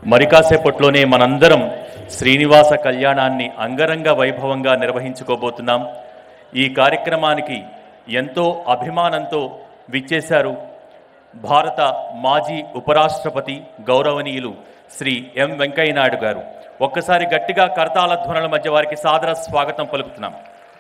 మరి కాసేపట్లోనే మనందరం శ్రీనివాస కళ్యాణాన్ని అంగరంగ వైభవంగా నిర్వహించుకోబోతున్నాం ఈ కార్యక్రమానికి ఎంతో అభిమానంతో విచ్చేశారు భారత మాజీ ఉపరాష్ట్రపతి గౌరవనీయులు శ్రీ ఎం వెంకయ్యనాయుడు గారు ఒక్కసారి గట్టిగా కరతాళ ధ్వనుల మధ్య వారికి సాదర స్వాగతం పలుకుతున్నాం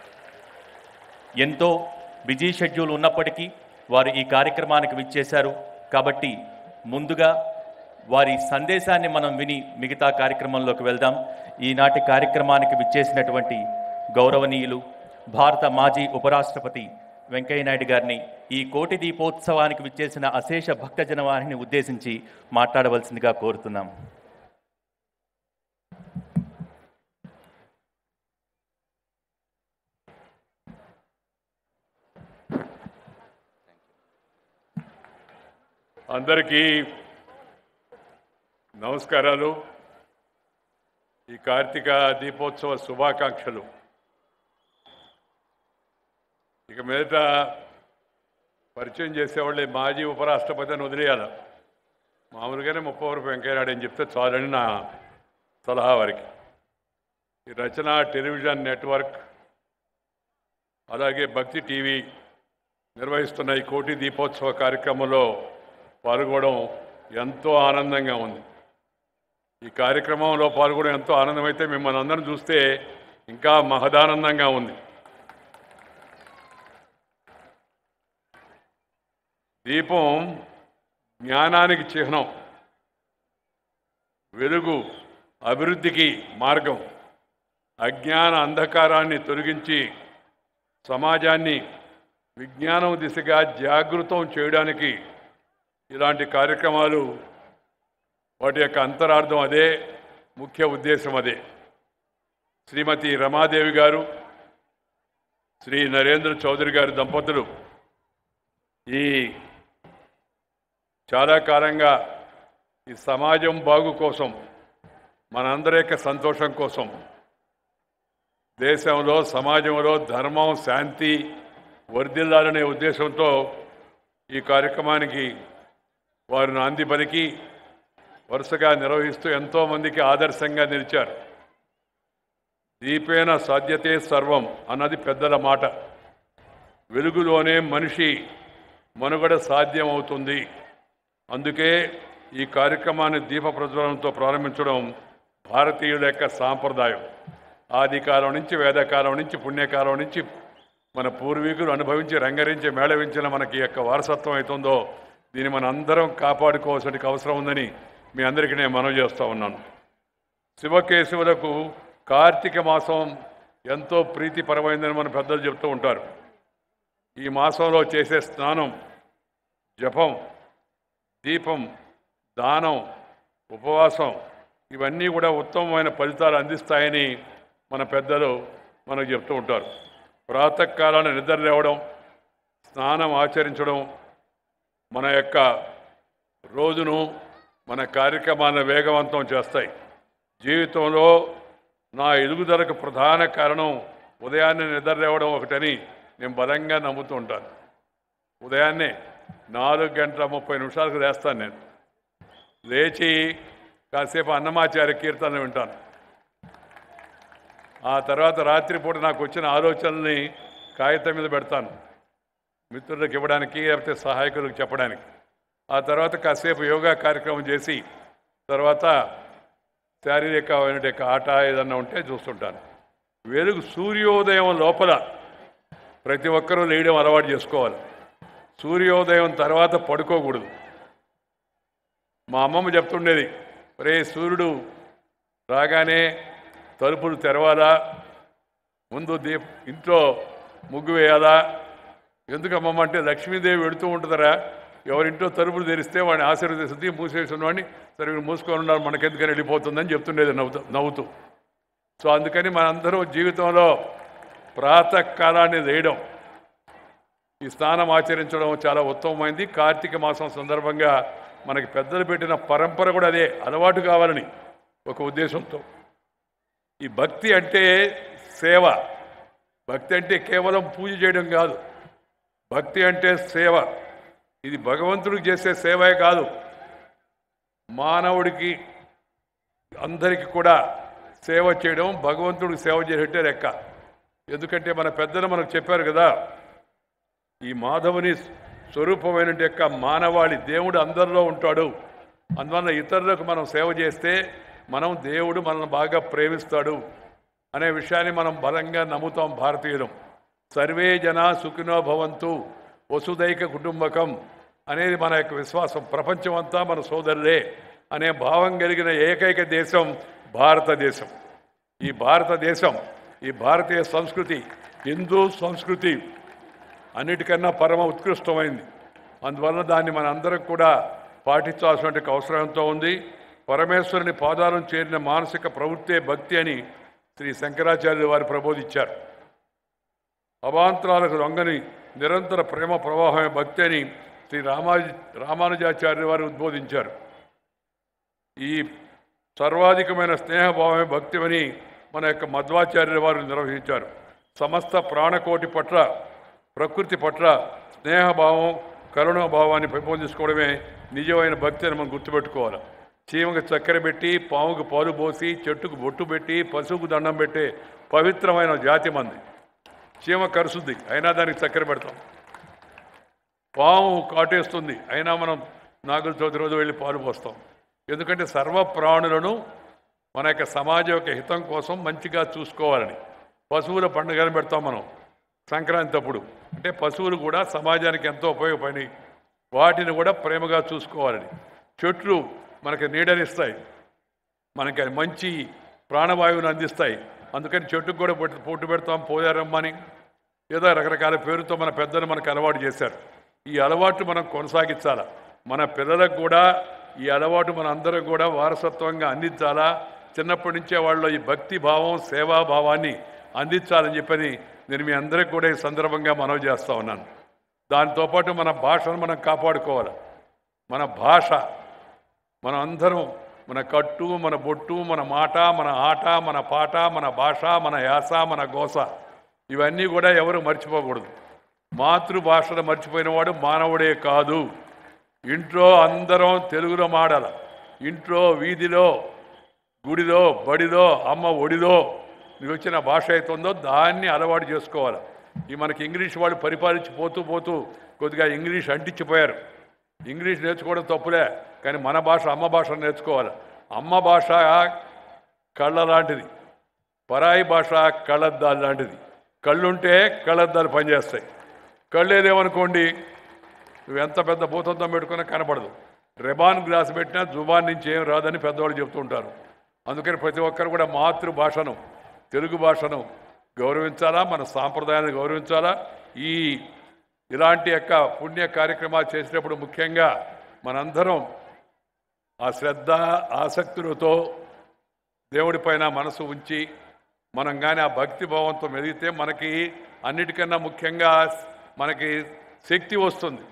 ఎంతో బిజీ షెడ్యూల్ ఉన్నప్పటికీ వారు ఈ కార్యక్రమానికి విచ్చేశారు కాబట్టి ముందుగా వారి సందేశాన్ని మనం విని మిగతా కార్యక్రమంలోకి వెళ్దాం ఈనాటి కార్యక్రమానికి విచ్చేసినటువంటి గౌరవనీయులు భారత మాజీ ఉపరాష్ట్రపతి వెంకయ్యనాయుడు గారిని ఈ కోటి దీపోత్సవానికి విచ్చేసిన అశేష భక్తజన వారిని ఉద్దేశించి మాట్లాడవలసిందిగా కోరుతున్నాం అందరికీ నమస్కారాలు ఈ కార్తీక దీపోత్సవ శుభాకాంక్షలు ఇక మీదట పరిచయం చేసేవాళ్ళే మాజీ ఉపరాష్ట్రపతి అని వదిలేయాలి మామూలుగానే ముప్పై వరకు వెంకయ్యనాయుడు అని చెప్తే చాలని నా సలహా వారికి ఈ రచన టెలివిజన్ నెట్వర్క్ అలాగే భక్తి టీవీ నిర్వహిస్తున్న ఈ కోటి దీపోత్సవ కార్యక్రమంలో పాల్గొనడం ఎంతో ఆనందంగా ఉంది ఈ కార్యక్రమంలో పాల్గొనడం ఎంతో ఆనందమైతే మిమ్మల్ని అందరం చూస్తే ఇంకా మహదానందంగా ఉంది దీపం జ్ఞానానికి చిహ్నం వెలుగు అభివృద్ధికి మార్గం అజ్ఞాన అంధకారాన్ని తొలగించి సమాజాన్ని విజ్ఞానం దిశగా జాగృతం చేయడానికి ఇలాంటి కార్యక్రమాలు వాటి యొక్క అంతరార్థం అదే ముఖ్య ఉద్దేశం అదే శ్రీమతి రమాదేవి గారు శ్రీ నరేంద్ర చౌదరి గారి దంపతులు ఈ చాలా కాలంగా ఈ సమాజం బాగు కోసం మనందరి యొక్క సంతోషం కోసం దేశంలో సమాజంలో ధర్మం శాంతి వర్ధిల్లాలనే ఉద్దేశంతో ఈ కార్యక్రమానికి వారు నాంది పలికి వరుసగా నిర్వహిస్తూ ఎంతోమందికి ఆదర్శంగా నిలిచారు దీపేన సాధ్యతే సర్వం అన్నది పెద్దల మాట వెలుగులోనే మనిషి మనుగడ సాధ్యమవుతుంది అందుకే ఈ కార్యక్రమాన్ని దీప ప్రజ్వలనంతో ప్రారంభించడం భారతీయుల యొక్క సాంప్రదాయం ఆది కాలం నుంచి వేదకాలం నుంచి పుణ్యకాలం నుంచి మన పూర్వీకులు అనుభవించి రంగరించి మేళవించిన మనకి ఈ యొక్క వారసత్వం అవుతుందో దీన్ని మన అందరం కాపాడుకోవాల్సిన అవసరం ఉందని మీ అందరికీ నేను మనవి చేస్తూ ఉన్నాను శివకేశవులకు కార్తీక మాసం ఎంతో ప్రీతిపరమైందని మన పెద్దలు చెప్తూ ఉంటారు ఈ మాసంలో చేసే స్నానం జపం దీపం దానం ఉపవాసం ఇవన్నీ కూడా ఉత్తమమైన ఫలితాలు అందిస్తాయని మన పెద్దలు మనకు చెప్తూ ఉంటారు ప్రాతకాలాన్ని నిద్ర లేవడం స్నానం ఆచరించడం మన యొక్క రోజును మన కార్యక్రమాలను వేగవంతం చేస్తాయి జీవితంలో నా ఎదుగుదలకు ప్రధాన కారణం ఉదయాన్నే నిద్ర లేవడం ఒకటని నేను బలంగా నమ్ముతూ ఉంటాను ఉదయాన్నే నాలుగు గంటల ముప్పై నిమిషాలకు లేస్తాను నేను లేచి కాసేపు అన్నమాచార్య కీర్తనలు వింటాను ఆ తర్వాత రాత్రిపూట నాకు వచ్చిన ఆలోచనల్ని కాగితం మీద పెడతాను మిత్రులకు ఇవ్వడానికి లేకపోతే సహాయకులకు చెప్పడానికి ఆ తర్వాత కాసేపు యోగా కార్యక్రమం చేసి తర్వాత శారీరకమైన యొక్క ఆట ఏదన్నా ఉంటే చూస్తుంటాను వెలుగు సూర్యోదయం లోపల ప్రతి ఒక్కరూ లేయడం అలవాటు చేసుకోవాలి సూర్యోదయం తర్వాత పడుకోకూడదు మా అమ్మమ్మ చెప్తుండేది రే సూర్యుడు రాగానే తలుపులు తెరవాలా ముందు దీప్ ఇంట్లో ముగ్గు వేయాలా ఎందుకు అమ్మమ్మ అంటే లక్ష్మీదేవి వెడుతూ ఉంటుందరా ఎవరింట్లో తలుపులు తెరిస్తే వాడిని ఆశీర్వదిస్తుంది మూసేసి ఉన్నవాడిని సరే వీడు మూసుకొని ఉన్నారు మనకెందుకని వెళ్ళిపోతుందని చెప్తుండేది నవ్వుతూ నవ్వుతూ సో అందుకని మనందరూ జీవితంలో ప్రాతకాలాన్ని వేయడం ఈ స్నానం ఆచరించడం చాలా ఉత్తమమైంది కార్తీక మాసం సందర్భంగా మనకి పెద్దలు పెట్టిన పరంపర కూడా అదే అలవాటు కావాలని ఒక ఉద్దేశంతో ఈ భక్తి అంటే సేవ భక్తి అంటే కేవలం పూజ చేయడం కాదు భక్తి అంటే సేవ ఇది భగవంతుడికి చేసే సేవే కాదు మానవుడికి అందరికీ కూడా సేవ చేయడం భగవంతుడికి సేవ చేసేట్టే లెక్క ఎందుకంటే మన పెద్దలు మనకు చెప్పారు కదా ఈ మాధవుని స్వరూపమైన యొక్క మానవాళి దేవుడు అందరిలో ఉంటాడు అందువల్ల ఇతరులకు మనం సేవ చేస్తే మనం దేవుడు మనల్ని బాగా ప్రేమిస్తాడు అనే విషయాన్ని మనం బలంగా నమ్ముతాం భారతీయులం సర్వే జన సుఖినో భవంతు వసుదైక కుటుంబకం అనేది మన యొక్క విశ్వాసం ప్రపంచమంతా మన సోదరులే అనే భావం కలిగిన ఏకైక దేశం భారతదేశం ఈ భారతదేశం ఈ భారతీయ సంస్కృతి హిందూ సంస్కృతి అన్నిటికన్నా పరమ ఉత్కృష్టమైంది అందువలన దాన్ని మన అందరం కూడా పాటించాల్సినటువంటి అవసరం ఎంతో ఉంది పరమేశ్వరుని పాదాలను చేరిన మానసిక ప్రవృత్తే భక్తి అని శ్రీ శంకరాచార్యులు వారు ప్రబోధించారు అవాంతరాలకు లొంగని నిరంతర ప్రేమ ప్రవాహమే భక్తి అని శ్రీ రామాజ రామానుజాచార్యులు వారు ఉద్బోధించారు ఈ సర్వాధికమైన స్నేహభావమే భక్తి అని మన యొక్క మధ్వాచార్యుల వారు నిర్వహించారు సమస్త ప్రాణకోటి పట్ల ప్రకృతి పట్ల స్నేహభావం కరుణాభావాన్ని పెంపొందించుకోవడమే నిజమైన భక్తి అని మనం గుర్తుపెట్టుకోవాలి చీమకు చక్కెర పెట్టి పాముకు పాలు పోసి చెట్టుకు బొట్టు పెట్టి పశువుకు దండం పెట్టే పవిత్రమైన జాతి మంది చీమ కరుస్తుంది అయినా దానికి చక్కెర పెడతాం పాము కాటేస్తుంది అయినా మనం నాగుల చవితి రోజు వెళ్ళి పాలు పోస్తాం ఎందుకంటే సర్వ ప్రాణులను మన యొక్క సమాజం యొక్క హితం కోసం మంచిగా చూసుకోవాలని పశువుల పండుగను పెడతాం మనం సంక్రాంతి అప్పుడు అంటే పశువులు కూడా సమాజానికి ఎంతో ఉపయోగపడి వాటిని కూడా ప్రేమగా చూసుకోవాలని చెట్లు మనకి నీడనిస్తాయి మనకి మంచి ప్రాణవాయువుని అందిస్తాయి అందుకని చెట్టుకు కూడా పొట్టు పొట్టు పెడతాం పోయారమ్మని ఏదో రకరకాల పేరుతో మన పెద్దలు మనకు అలవాటు చేశారు ఈ అలవాటు మనం కొనసాగించాలా మన పిల్లలకు కూడా ఈ అలవాటు మన అందరం కూడా వారసత్వంగా అందించాలా చిన్నప్పటి నుంచే వాళ్ళలో ఈ భక్తి భావం సేవాభావాన్ని అందించాలని చెప్పని నేను మీ అందరికి కూడా ఈ సందర్భంగా మనవి చేస్తా ఉన్నాను దాంతోపాటు మన భాషను మనం కాపాడుకోవాలి మన భాష మనం అందరం మన కట్టు మన బొట్టు మన మాట మన ఆట మన పాట మన భాష మన యాస మన గోస ఇవన్నీ కూడా ఎవరు మర్చిపోకూడదు మాతృభాషను మర్చిపోయినవాడు మానవుడే కాదు ఇంట్లో అందరం తెలుగులో మాడాల ఇంట్లో వీధిలో గుడిలో బడిలో అమ్మ ఒడిలో నీకు వచ్చిన భాష అయితే ఉందో దాన్ని అలవాటు చేసుకోవాలి ఈ మనకి ఇంగ్లీష్ వాళ్ళు పరిపాలించి పోతూ పోతూ కొద్దిగా ఇంగ్లీష్ అంటించిపోయారు ఇంగ్లీష్ నేర్చుకోవడం తప్పులే కానీ మన భాష అమ్మ భాష నేర్చుకోవాలి అమ్మ భాష కళ్ళ లాంటిది పరాయి భాష కళ్ళద్దాలు లాంటిది కళ్ళుంటే కళ్ళద్దాలు పనిచేస్తాయి కళ్ళు ఏదేమనుకోండి నువ్వు ఎంత పెద్ద భూతంతం పెట్టుకున్నా కనపడదు రెబాన్ గ్లాస్ పెట్టినా జుబాన్ నుంచి ఏం రాదని పెద్దవాళ్ళు చెప్తుంటారు అందుకని ప్రతి ఒక్కరు కూడా మాతృభాషను తెలుగు భాషను గౌరవించాలా మన సాంప్రదాయాన్ని గౌరవించాలా ఈ ఇలాంటి యొక్క పుణ్య కార్యక్రమాలు చేసేటప్పుడు ముఖ్యంగా మనందరం ఆ శ్రద్ధ ఆసక్తులతో దేవుడిపైన మనసు ఉంచి మనం కానీ ఆ భక్తి భావంతో మెదిగితే మనకి అన్నిటికన్నా ముఖ్యంగా మనకి శక్తి వస్తుంది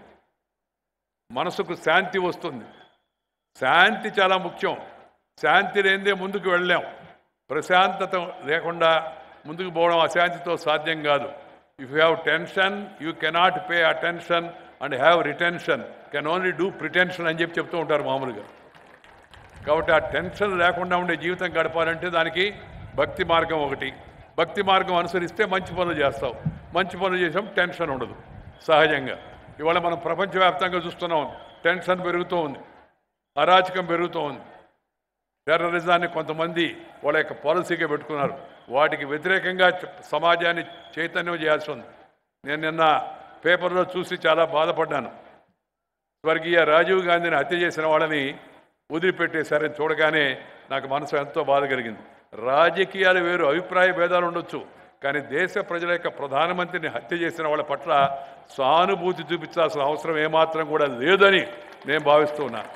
మనసుకు శాంతి వస్తుంది శాంతి చాలా ముఖ్యం శాంతి లేనిదే ముందుకు వెళ్ళలేం ప్రశాంతత లేకుండా ముందుకు పోవడం అశాంతితో సాధ్యం కాదు if you have tension you cannot pay attention and have retention can only do pretension అని చెప్పి చెప్తూ ఉంటారు మామూలుగా కాబట్టి ఆ టెన్షన్ లేకుండా ఉండే జీవితం గడపాలంటే దానికి భక్తి మార్గం ఒకటి భక్తి మార్గం అనుసరిస్తే మంచి పనులు చేస్తావు మంచి పనులు చేసాం టెన్షన్ ఉండదు సహజంగా ఇవాళ మనం ప్రపంచవ్యాప్తంగా చూస్తున్నాం టెన్షన్ పెరుగుతూ ఉంది అరాచకం పెరుగుతూ ఉంది టెర్రరిజాన్ని కొంతమంది వాళ్ళ యొక్క పాలసీగా పెట్టుకున్నారు వాటికి వ్యతిరేకంగా చ- సమాజాన్ని చైతన్యం చేయాల్సి ఉంది నేను నిన్న పేపర్లో చూసి చాలా బాధపడ్డాను స్వర్గీయ రాజీవ్ గాంధీని హత్య చేసిన వాళ్ళని వదిలిపెట్టేశారని చూడగానే నాకు మనసు ఎంతో బాధ కలిగింది రాజకీయాలు వేరు అభిప్రాయ భేదాలు ఉండొచ్చు కానీ దేశ ప్రజల యొక్క ప్రధానమంత్రిని హత్య చేసిన వాళ్ళ పట్ల సానుభూతి చూపించాల్సిన అవసరం ఏమాత్రం కూడా లేదని నేను భావిస్తూ ఉన్నాను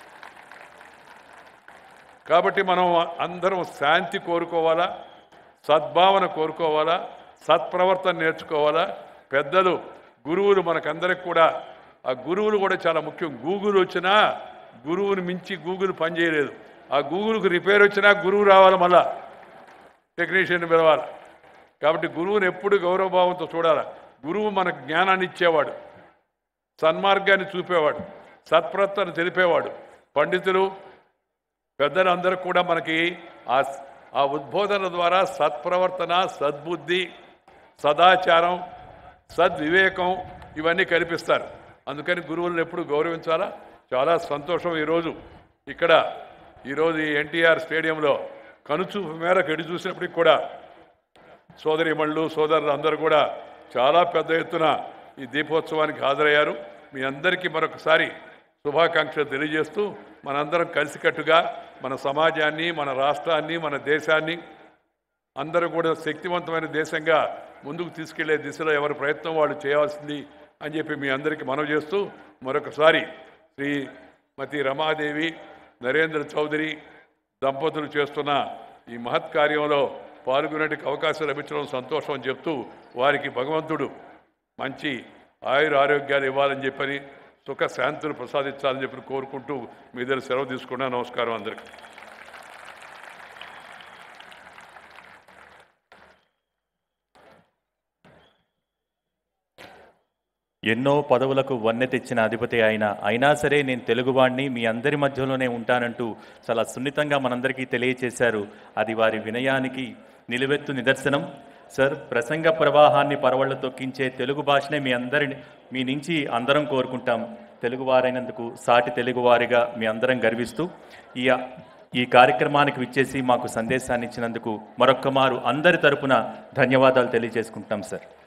కాబట్టి మనం అందరం శాంతి కోరుకోవాలా సద్భావన కోరుకోవాలా సత్ప్రవర్తన నేర్చుకోవాలా పెద్దలు గురువులు మనకందరికి కూడా ఆ గురువులు కూడా చాలా ముఖ్యం గూగుల్ వచ్చినా గురువుని మించి గూగుల్ పనిచేయలేదు ఆ గూగుల్కి రిపేర్ వచ్చినా గురువు రావాలి మళ్ళా టెక్నీషియన్ పిలవాలి కాబట్టి గురువుని ఎప్పుడు గౌరవభావంతో చూడాలి గురువు మనకు జ్ఞానాన్ని ఇచ్చేవాడు సన్మార్గాన్ని చూపేవాడు సత్ప్రవర్తన తెలిపేవాడు పండితులు పెద్దలందరూ కూడా మనకి ఆ ఆ ఉద్బోధన ద్వారా సత్ప్రవర్తన సద్బుద్ధి సదాచారం సద్వివేకం ఇవన్నీ కల్పిస్తారు అందుకని గురువులను ఎప్పుడు గౌరవించాలా చాలా సంతోషం ఈరోజు ఇక్కడ ఈరోజు ఈ ఎన్టీఆర్ స్టేడియంలో కనుచూపు మేరకు ఎడి చూసినప్పటికి కూడా సోదరిమణులు సోదరులు అందరూ కూడా చాలా పెద్ద ఎత్తున ఈ దీపోత్సవానికి హాజరయ్యారు మీ అందరికీ మరొకసారి శుభాకాంక్షలు తెలియజేస్తూ మనందరం కలిసికట్టుగా మన సమాజాన్ని మన రాష్ట్రాన్ని మన దేశాన్ని అందరూ కూడా శక్తివంతమైన దేశంగా ముందుకు తీసుకెళ్లే దిశలో ఎవరి ప్రయత్నం వాళ్ళు చేయాల్సింది అని చెప్పి మీ అందరికీ మనవి చేస్తూ మరొకసారి శ్రీమతి రమాదేవి నరేంద్ర చౌదరి దంపతులు చేస్తున్న ఈ మహత్ కార్యంలో పాల్గొనేటికి అవకాశం లభించడం సంతోషం అని చెప్తూ వారికి భగవంతుడు మంచి ఆయుర ఆరోగ్యాలు ఇవ్వాలని చెప్పని సుఖ శాంతులు ప్రసాదించాలని చెప్పి కోరుకుంటూ మీ దగ్గర సెలవు తీసుకున్నా నమస్కారం అందరికీ ఎన్నో పదవులకు వన్నె తెచ్చిన అధిపతి ఆయన అయినా సరే నేను తెలుగువాణ్ణి మీ అందరి మధ్యలోనే ఉంటానంటూ చాలా సున్నితంగా మనందరికీ తెలియచేశారు అది వారి వినయానికి నిలువెత్తు నిదర్శనం సార్ ప్రసంగ ప్రవాహాన్ని పరవళ్ల తొక్కించే తెలుగు భాషనే మీ అందరిని మీ నుంచి అందరం కోరుకుంటాం తెలుగువారైనందుకు సాటి తెలుగువారిగా మీ అందరం గర్విస్తూ ఈ ఈ కార్యక్రమానికి విచ్చేసి మాకు సందేశాన్ని ఇచ్చినందుకు మరొక్క మారు అందరి తరపున ధన్యవాదాలు తెలియజేసుకుంటాం సార్